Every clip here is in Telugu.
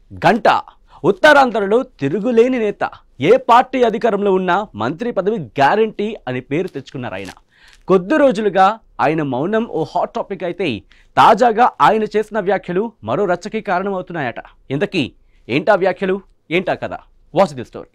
గంట ఉత్తరాంధ్రలో తిరుగులేని నేత ఏ పార్టీ అధికారంలో ఉన్నా మంత్రి పదవి గ్యారంటీ అని పేరు తెచ్చుకున్నారు ఆయన కొద్ది రోజులుగా ఆయన మౌనం ఓ హాట్ టాపిక్ అయితే తాజాగా ఆయన చేసిన వ్యాఖ్యలు మరో రచ్చకి కారణమవుతున్నాయట ఇంతకీ ఏంటా వ్యాఖ్యలు ఏంటా కదా watch the story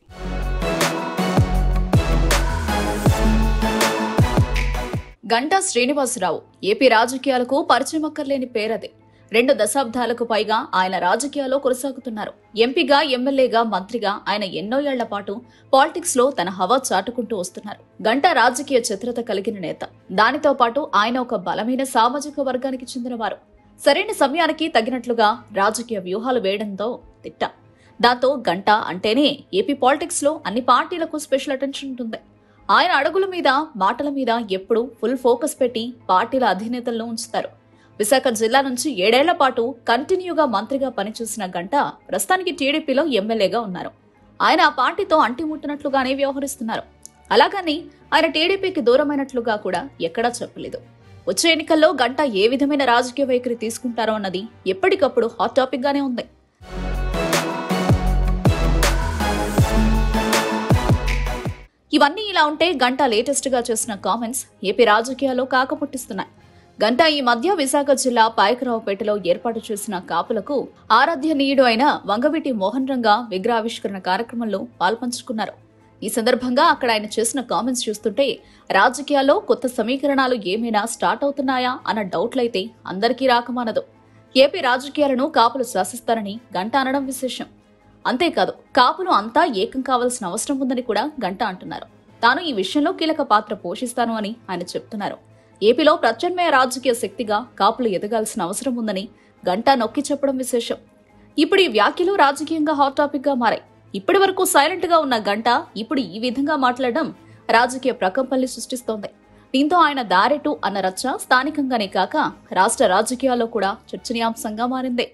Ganta Srinivasa Rao AP రాజకీయాలకు పరిచయం అక్కర్లేని పేరది రెండు దశాబ్దాలకు పైగా ఆయన రాజకీయాల్లో కొనసాగుతున్నారు ఎంపీగా ఎమ్మెల్యేగా మంత్రిగా ఆయన ఎన్నో ఏళ్ల పాటు పాలిటిక్స్ లో తన హవా చాటుకుంటూ వస్తున్నారు గంటా రాజకీయ చిత్రత కలిగిన నేత దానితో పాటు ఆయన ఒక బలమైన సామాజిక వర్గానికి చెందినవారు సరైన సమయానికి తగినట్లుగా రాజకీయ వ్యూహాలు వేయడంతో తిట్ట దాంతో గంట అంటేనే ఏపీ పాలిటిక్స్ లో అన్ని పార్టీలకు స్పెషల్ అటెన్షన్ ఉంటుంది ఆయన అడుగుల మీద మాటల మీద ఎప్పుడూ ఫుల్ ఫోకస్ పెట్టి పార్టీల అధినేతలను ఉంచుతారు విశాఖ జిల్లా నుంచి ఏడేళ్ల పాటు కంటిన్యూగా మంత్రిగా పనిచేసిన గంట ప్రస్తుతానికి టీడీపీలో ఎమ్మెల్యేగా ఉన్నారు ఆయన ఆ పార్టీతో అంటిముట్టినట్లుగానే వ్యవహరిస్తున్నారు అలాగని ఆయన టీడీపీకి దూరమైనట్లుగా కూడా ఎక్కడా చెప్పలేదు వచ్చే ఎన్నికల్లో గంట ఏ విధమైన రాజకీయ వైఖరి తీసుకుంటారో అన్నది ఎప్పటికప్పుడు హాట్ టాపిక్ గానే ఉంది ఇవన్నీ ఇలా ఉంటే గంట లేటెస్ట్ గా చేసిన కామెంట్స్ ఏపీ రాజకీయాల్లో కాకపుట్టిస్తున్నాయి గంట ఈ మధ్య విశాఖ జిల్లా పాయకరావుపేటలో ఏర్పాటు చేసిన కాపులకు ఆరాధ్యనీయుడు అయిన వంగవీటి మోహన్ రంగా విగ్రహావిష్కరణ కార్యక్రమంలో పాల్పంచుకున్నారు ఈ సందర్భంగా అక్కడ ఆయన చేసిన కామెంట్స్ చూస్తుంటే రాజకీయాల్లో కొత్త సమీకరణాలు ఏమైనా స్టార్ట్ అవుతున్నాయా అన్న డౌట్లయితే అందరికీ రాకమానదు ఏపీ రాజకీయాలను కాపులు శాసిస్తారని గంట అనడం విశేషం అంతేకాదు కాపులు అంతా ఏకం కావాల్సిన అవసరం ఉందని కూడా గంట అంటున్నారు తాను ఈ విషయంలో కీలక పాత్ర పోషిస్తాను అని ఆయన చెప్తున్నారు ఏపీలో ప్రత్యామ్నాయ రాజకీయ శక్తిగా కాపులు ఎదగాల్సిన అవసరం ఉందని గంట నొక్కి చెప్పడం విశేషం ఇప్పుడు ఈ వ్యాఖ్యలు రాజకీయంగా హాట్ టాపిక్ గా మారాయి ఇప్పటి వరకు సైలెంట్ గా ఉన్న గంట ఇప్పుడు ఈ విధంగా మాట్లాడడం రాజకీయ ప్రకంపనలు సృష్టిస్తోంది దీంతో ఆయన దారెటు అన్న రచ్చ స్థానికంగానే కాక రాష్ట్ర రాజకీయాల్లో కూడా చర్చనీయాంశంగా మారింది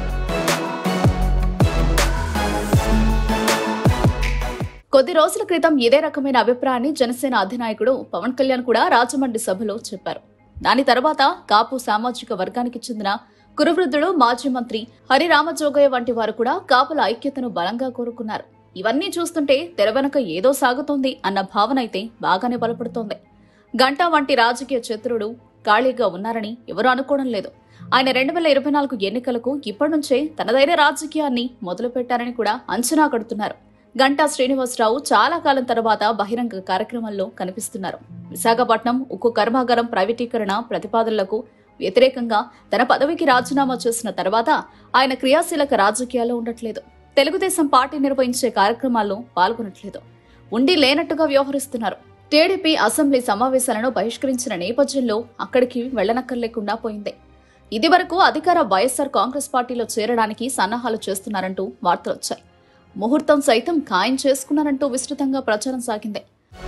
కొద్ది రోజుల క్రితం ఇదే రకమైన అభిప్రాయాన్ని జనసేన అధినాయకుడు పవన్ కళ్యాణ్ కూడా రాజమండ్రి సభలో చెప్పారు దాని తర్వాత కాపు సామాజిక వర్గానికి చెందిన కురువృద్ధుడు మాజీ మంత్రి హరి రామజోగయ్య వంటి వారు కూడా కాపుల ఐక్యతను బలంగా కోరుకున్నారు ఇవన్నీ చూస్తుంటే తెర వెనక ఏదో సాగుతోంది అన్న భావన అయితే బాగానే బలపడుతోంది గంటా వంటి రాజకీయ చతురుడు ఖాళీగా ఉన్నారని ఎవరూ అనుకోవడం లేదు ఆయన రెండు వేల ఇరవై నాలుగు ఎన్నికలకు ఇప్పటి నుంచే తనదైన రాజకీయాన్ని మొదలుపెట్టారని కూడా అంచనా కడుతున్నారు గంటా శ్రీనివాసరావు చాలా కాలం తర్వాత బహిరంగ కార్యక్రమంలో కనిపిస్తున్నారు విశాఖపట్నం ఉక్కు కర్మాగారం ప్రైవేటీకరణ ప్రతిపాదనలకు వ్యతిరేకంగా తన పదవికి రాజీనామా చేసిన తర్వాత ఆయన క్రియాశీలక రాజకీయాల్లో ఉండట్లేదు తెలుగుదేశం పార్టీ నిర్వహించే కార్యక్రమాల్లో పాల్గొనట్లేదు ఉండి లేనట్టుగా వ్యవహరిస్తున్నారు టీడీపీ అసెంబ్లీ సమావేశాలను బహిష్కరించిన నేపథ్యంలో అక్కడికి వెళ్లనక్కర్లేకుండా పోయింది ఇదివరకు అధికార వైఎస్ఆర్ కాంగ్రెస్ పార్టీలో చేరడానికి సన్నాహాలు చేస్తున్నారంటూ వార్తలు వచ్చాయి ముహూర్తం సైతం ఖాయం చేసుకున్నారంటూ విస్తృతంగా ప్రచారం సాగింది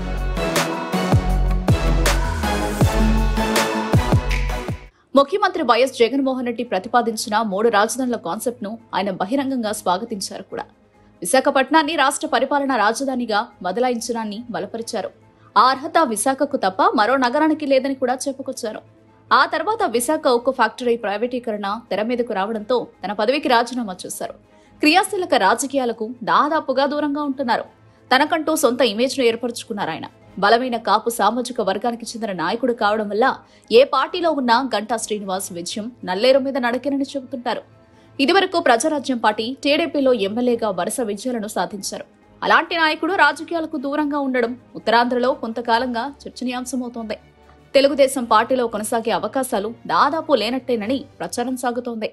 ముఖ్యమంత్రి వైఎస్ జగన్మోహన్ రెడ్డి ప్రతిపాదించిన మూడు రాజధానుల కాన్సెప్ట్ ను ఆయన బహిరంగంగా స్వాగతించారు కూడా విశాఖపట్నాన్ని రాష్ట్ర పరిపాలనా రాజధానిగా బదలాయించడాన్ని బలపరిచారు ఆ అర్హత విశాఖకు తప్ప మరో నగరానికి లేదని కూడా చెప్పుకొచ్చారు ఆ తర్వాత విశాఖ ఉక్కు ఫ్యాక్టరీ ప్రైవేటీకరణ తెర మీదకు రావడంతో తన పదవికి రాజీనామా చేశారు క్రియాశీలక రాజకీయాలకు దాదాపుగా దూరంగా ఉంటున్నారు తనకంటూ సొంత ఇమేజ్ ను ఏర్పరచుకున్నారు ఆయన బలమైన కాపు సామాజిక వర్గానికి చెందిన నాయకుడు కావడం వల్ల ఏ పార్టీలో ఉన్నా గంటా శ్రీనివాస్ విజయం నల్లేరు మీద నడకేనని చెబుతుంటారు ఇదివరకు ప్రజారాజ్యం పార్టీ టీడీపీలో ఎమ్మెల్యేగా వరుస విజయాలను సాధించారు అలాంటి నాయకుడు రాజకీయాలకు దూరంగా ఉండడం ఉత్తరాంధ్రలో కొంతకాలంగా చర్చనీయాంశమవుతోంది తెలుగుదేశం పార్టీలో కొనసాగే అవకాశాలు దాదాపు లేనట్టేనని ప్రచారం సాగుతోంది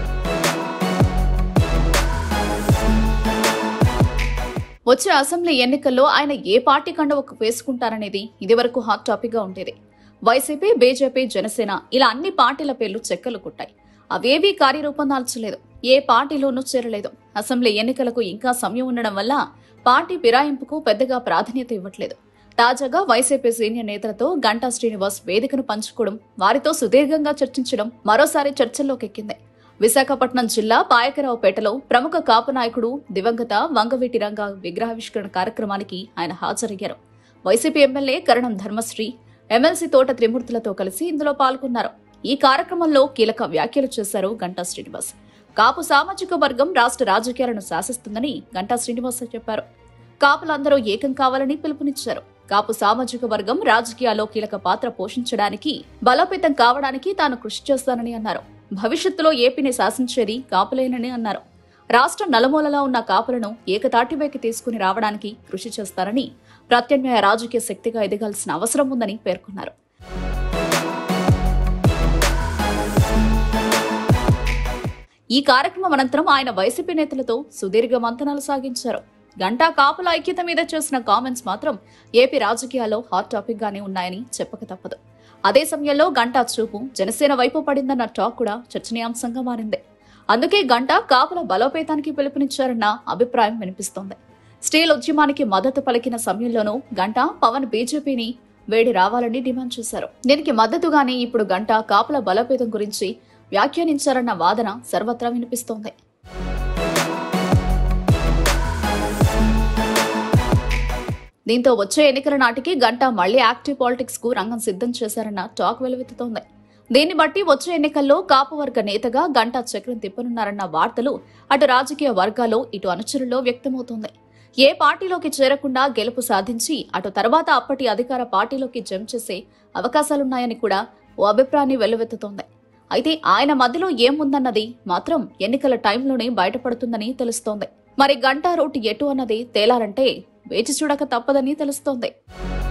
వచ్చే అసెంబ్లీ ఎన్నికల్లో ఆయన ఏ పార్టీ కండవకు వేసుకుంటారనేది ఇదివరకు హాట్ టాపిక్ గా ఉండేది వైసీపీ బీజేపీ జనసేన ఇలా అన్ని పార్టీల పేర్లు చెక్కలు కుట్టాయి అవేవీ కార్యరూపం దాల్చలేదు ఏ పార్టీలోనూ చేరలేదు అసెంబ్లీ ఎన్నికలకు ఇంకా సమయం ఉండడం వల్ల పార్టీ ఫిరాయింపుకు పెద్దగా ప్రాధాన్యత ఇవ్వట్లేదు తాజాగా వైసీపీ సీనియర్ నేతలతో గంటా శ్రీనివాస్ వేదికను పంచుకోవడం వారితో సుదీర్ఘంగా చర్చించడం మరోసారి చర్చల్లోకి ఎక్కింది విశాఖపట్నం జిల్లా పాయకరావుపేటలో ప్రముఖ కాపు నాయకుడు దివంగత వంగవీటి రంగ విగ్రహావిష్కరణ కార్యక్రమానికి ఆయన హాజరయ్యారు YCP MLA Karanam Dharmasri MLC Thota త్రిమూర్తులతో కలిసి ఇందులో పాల్గొన్నారు ఈ కార్యక్రమంలో కీలక వ్యాఖ్యలు చేశారు గంటా శ్రీనివాస్ కాపు సామాజిక వర్గం రాష్ట్ర రాజకీయాలను శాసిస్తుందని గంటా శ్రీనివాస చెప్పారు కాపులందరూ ఏకం కావాలని పిలుపునిచ్చారు కాపు సామాజిక వర్గం రాజకీయాల్లో కీలక పాత్ర పోషించడానికి బలోపేతం కావడానికి తాను కృషి చేస్తానని అన్నారు భవిష్యత్తులో ఏపీని శాసించేది కాపులేనని అన్నారు రాష్ట్రం నలుమూలలా ఉన్న కాపులను ఏకతాటిపైకి తీసుకుని రావడానికి కృషి చేస్తారని ప్రత్యామ్నాయ రాజకీయ శక్తిగా ఎదగాల్సిన అవసరం ఉందని పేర్కొన్నారు ఈ కార్యక్రమం అనంతరం ఆయన వైసీపీ నేతలతో సుదీర్ఘ మంతనాలు సాగించారు గంటా కాపుల ఐక్యత మీద చేసిన కామెంట్స్ మాత్రం ఏపీ రాజకీయాల్లో హాట్ టాపిక్ గానే ఉన్నాయని చెప్పక తప్పదు అదే సమయంలో గంటా చూపు జనసేన వైపు పడిందన్న టాక్ కూడా చర్చనీయాంశంగా మారింది అందుకే గంటా కాపుల బలోపేతానికి పిలుపునిచ్చారన్న అభిప్రాయం వినిపిస్తోంది స్టీల్ ఉద్యమానికి మద్దతు పలికిన సమయంలోనూ గంటా పవన్ బీజేపీని వేడి రావాలని డిమాండ్ చేశారు దీనికి మద్దతుగానే ఇప్పుడు గంటా కాపుల బలోపేతం గురించి వ్యాఖ్యానించారన్న వాదన సర్వత్రా వినిపిస్తోంది దీంతో వచ్చే ఎన్నికల నాటికి గంటా మళ్లీ యాక్టివ్ పాలిటిక్స్ కు రంగం సిద్ధం చేశారన్న టాక్ వెలువెత్తుతోంది దీన్ని బట్టి వచ్చే ఎన్నికల్లో కాపు వర్గ నేతగా గంటా చక్రం తిప్పనున్నారన్న వార్తలు అటు రాజకీయ వర్గాల్లో ఇటు అనుచరుల్లో వ్యక్తమవుతోంది ఏ పార్టీలోకి చేరకుండా గెలుపు సాధించి అటు తర్వాత అప్పటి అధికార పార్టీలోకి జంప్ చేసే అవకాశాలున్నాయని కూడా ఓ అభిప్రాయాన్ని వెల్లువెత్తుతోంది అయితే ఆయన మధ్యలో ఏముందన్నది మాత్రం ఎన్నికల టైంలోనే బయటపడుతుందని తెలుస్తోంది మరి గంటా రూట్ ఎటు అన్నది తేలాలంటే వేచి చూడక తప్పదని తెలుస్తోంది